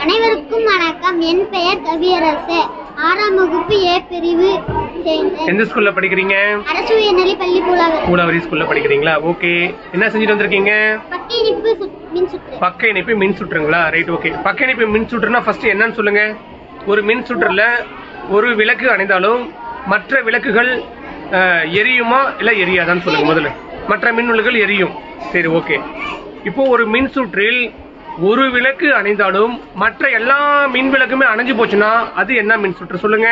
அனைவருக்கும் வணக்கம் என் பெயர் கவியரசு ஆறாம் வகுப்பு ஏ பிரிவு சேர்ந்த எந்த ஸ்கூல்ல படிக்கிறீங்க அரசு உயர்நிலை பள்ளி பூலாவர் கூலாவரி ஸ்கூல்ல படிக்கிறீங்களா ஓகே என்ன செஞ்சுட்டு வந்திருக்கீங்க பக்க இனிப்பு சுத்- மின் சுற்று பக்க இணைப்பு மின் சுற்றுங்களா ரைட் ஓகே பக்க இணைப்பு மின் சுற்றுனா ஃபர்ஸ்ட் என்னன்னு சொல்லுங்க ஒரு மின் சுற்றுல ஒரு விளக்கு அணைந்தாலும் மற்ற விளக்குகள் அஹ், எரியுமா இல்ல எரியாதான்னு சொல்லுங்க முதல்ல மற்ற மின்னுலகள் எரியும் சரி ஓகே இப்போ ஒரு மின் சுற்றில் ஒரு விளக்கு அணைந்தாலும் மற்ற எல்லா மின் விளக்குமே அணைஞ்சு போச்சுன்னா அது என்ன மின் சுற்று சொல்லுங்க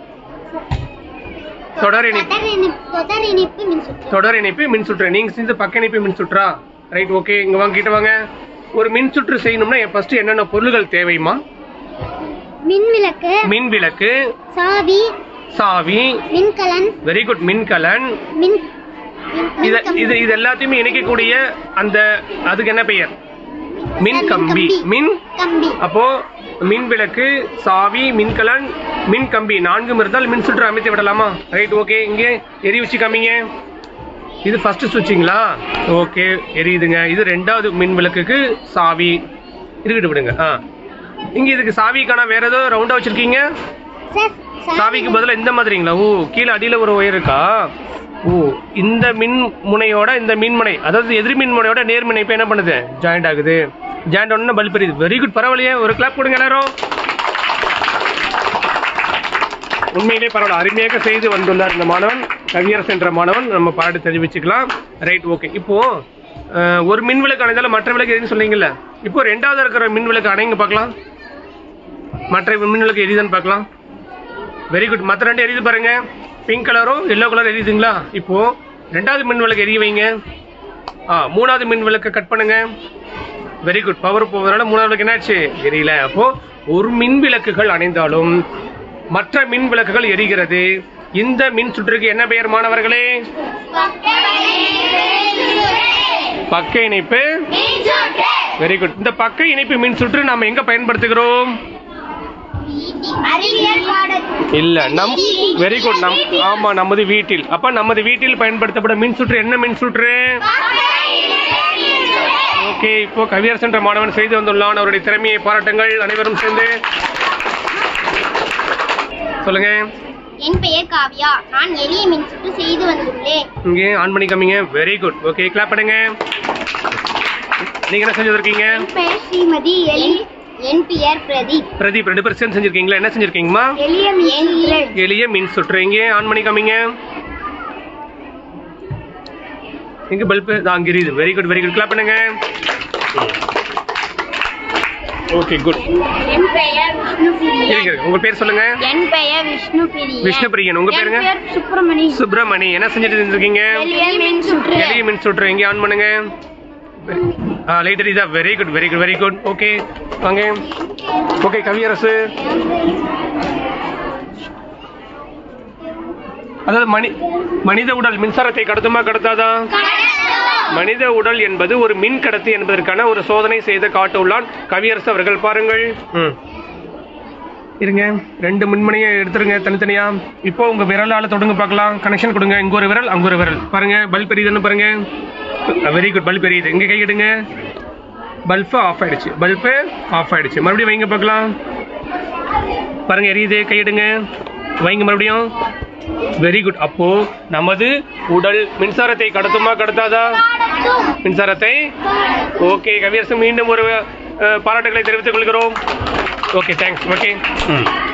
தொடர் இணைப்பு தொடர் இனிப்பு தொடர் இனிப்பு மின் சுற்று தொடர் இணைப்பு மின் சுற்று நீங்க செஞ்ச பக்க இணைப்பு மின் சுற்றா ரைட் ஓகே இங்க வாங்க கிட்ட வாங்க ஒரு மின் சுற்று செய்யணும்னா ஃபர்ஸ்ட் என்னென்ன பொருள்கள் தேவைமா மின் விளக்கு மின் விளக்கு சாவி சாவி மின்கலன் வெரி குட் மின்கலன் மின் மின்- இத மின்கம்பி. இது இது எல்லாத்தையுமே இணைக்கக்கூடிய அந்த அதுக்கு என்ன பெயர் மின் கம்பி மின் கம்பி அப்போ மின் விளக்கு சாவி மின்கலன் மின் கம்பி நான்கும் இருந்தால் மின் சுற்று அமைத்து விடலாமா ரைட் ஓகே இங்கே எரி வச்சு காமிங்க இது ஃபர்ஸ்ட் சுவிட்சுங்களா ஓகே எரியுதுங்க இது ரெண்டாவது மின் விளக்குக்கு சாவி இருக்கட்டு விடுங்க ஆ இங்க இதுக்கு சாவிக்கான வேற ஏதோ ரவுண்டா வச்சிருக்கீங்க சார் சாவிக்கு பதிலா இந்த மாதிரிங்களா ஓ கீழே அடியில ஒரு ஒயர் இருக்கா ஓ இந்த மின் முனையோட இந்த மின்முனை அதாவது எதிர் மின் முனையோட நேர்மினை இப்ப என்ன பண்ணுது ஜாயிண்ட் ஆகுது ஜாயிண்ட் ஒன்னு பல்ப் எரியுது வெரி குட் பரவாயில்லையே ஒரு கிளாப் கொடுங்க எல்லாரும் உண்மையிலே பரவாயில்ல அருமையாக செய்து வந்துள்ளார் இந்த மாணவன் கவியரசு என்ற மாணவன் நம்ம பாராட்டு தெரிவிச்சுக்கலாம் ரைட் ஓகே இப்போ அஹ், ஒரு மின் விளக்கு அணைந்தாலும் மற்ற விளக்கு எதுன்னு சொன்னீங்கல்ல இப்போ ரெண்டாவது இருக்கிற மின் விளக்கு அணைங்க பார்க்கலாம் மற்ற மின் விளக்கு எரியுதான்னு பார்க்கலாம் வெரி குட் மற்ற ரெண்டு எரியுது பாருங்க பிங்க் கலரும் எல்லோ கலர் எரியுதுங்களா இப்போ ரெண்டாவது மின் விளக்கு எரிய வைங்க ஆ மூணாவது மின் விளக்கை கட் பண்ணுங்க வெரி குட் பவர் போவதனால மூணாவது விளக்கு என்னாச்சு எரியல அப்போ ஒரு மின் விளக்குகள் அணைந்தாலும் மற்ற மின் விளக்குகள் எரிகிறது இந்த மின் சுற்றுக்கு என்ன பெயர் மாணவர்களே பக்க இணைப்பு வெரி குட் இந்த பக்க இணைப்பு மின் சுற்று நாம எங்க பயன்படுத்துகிறோம் அறிவியல் பாடத்தில் இல்ல நம் வெரி குட் நம் ஆமா நமது வீட்டில் அப்ப நமது வீட்டில் பயன்படுத்தப்படும் மின் சுற்று என்ன மின் சுற்று ஓகே இப்போ கவியரசு என்ற மாணவன் செய்து வந்துள்ளான் அவருடைய திறமையை பாராட்டுங்கள் அனைவரும் சேர்ந்து சொல்லுங்க என் பெயர் காவ்யா நான் எளிய மின் சுற்று செய்து வந்துள்ளேன் இங்கே ஆன் பண்ணி காமிங்க வெரி குட் ஓகே கிளாப் பண்ணுங்க நீங்க என்ன செஞ்சு வந்திருக்கீங்க என் பெயர் ஸ்ரீமதி எலி என் பெயர் பிரதீப் பிரதீப் ரெண்டு பேரும் சேர்ந்து செஞ்சிருக்கீங்களா என்ன செஞ்சிருக்கீங்கம்மா எளிய மின் எளிய மின் சுற்று இங்கே ஆன் பண்ணி காமிங்க எங்க பல்பு அங்க எரியுது very good very good clap பண்ணுங்க ஓகே குட் என் பெயர் விஷ்ணுபிரியன் இருக்கு உங்க பேர் சொல்லுங்க என் பெயர் விஷ்ணுபிரியன் விஷ்ணுபிரியன் உங்க பேருங்க என் பெயர் சுப்பிரமணி சுப்பிரமணி என்ன செஞ்சுட்டு இருந்திருக்கீங்க எளிய மின் சுற்று எளிய மின் சுற்று எங்கே ஆன் பண்ணுங்க ஆ லைட் எரியுதா very good very good very good okay வாங்க ஓகே கவியரசு அதாவது மனி மனித உடல் மின்சாரத்தை கடத்துமா கடத்தாதா மனித உடல் என்பது ஒரு மின் கடத்தி என்பதற்கான ஒரு சோதனை செய்து காட்டுள்ளான் கவியரசு அவர்கள் பாருங்கள் ம் இருங்க ரெண்டு மின்மணியை எடுத்துருங்க தனித்தனியா இப்போ உங்க விரலால தொடுங்க பார்க்கலாம் கனெக்ஷன் கொடுங்க இங்க ஒரு விரல் அங்க ஒரு விரல் பாருங்க பல்ப் எரியுதுன்னு பாருங்க வெரி குட் பல்ப் எரியுது இங்க கை எடுங்க பல்ப் ஆஃப் ஆயிடுச்சு பல்ப் ஆஃப் ஆயிடுச்சு மறுபடியும் வைங்க பார்க்கலாம் பாருங்க எரியுது கை எடுங்க வைங்க மறுபடியும் வெரி குட் அப்போ நமது உடல் மின்சாரத்தை கடத்துமா கடத்தாதா மின்சாரத்தை ஓகே கவியரசு மீண்டும் ஒரு அஹ், பாராட்டுகளை தெரிவித்துக் கொள்கிறோம் ஓகே தேங்க்ஸ் ஓகே ம்